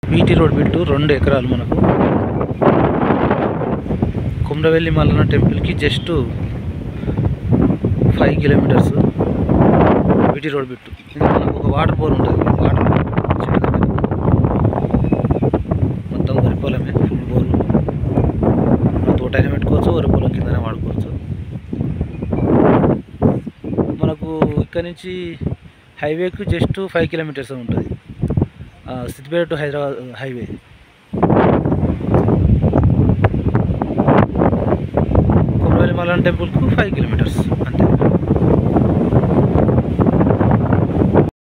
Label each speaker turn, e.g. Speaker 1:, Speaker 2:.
Speaker 1: BT road bit రెండు ఎకరాలు మనకు కుమ్రవెల్లి మల్లన్న టెంపుల్కి just five kilometres BT road bit ఇది మనకు ఒక వాటర్ బోర్ ఉంటుంది వాటర్ బోర్ చెట్టు దగ్గర. మొత్తం వరి పొలమే ఫుల్ బోర్ మనం తోటైనా పెట్టుకోవచ్చు వరి పొలం కిందనే వాడుకోవచ్చు మనకు ఇక్కడ నుంచి హైవేకు జస్ట్ ఫైవ్ కిలోమీటర్స్ ఉంటుంది ఆ, సిద్దిపేట టు హైదరాబాద్ హైవే కుమరవెల్లి మల్లన్న టెంపుల్కు ఫైవ్ కిలోమీటర్స్ అంతే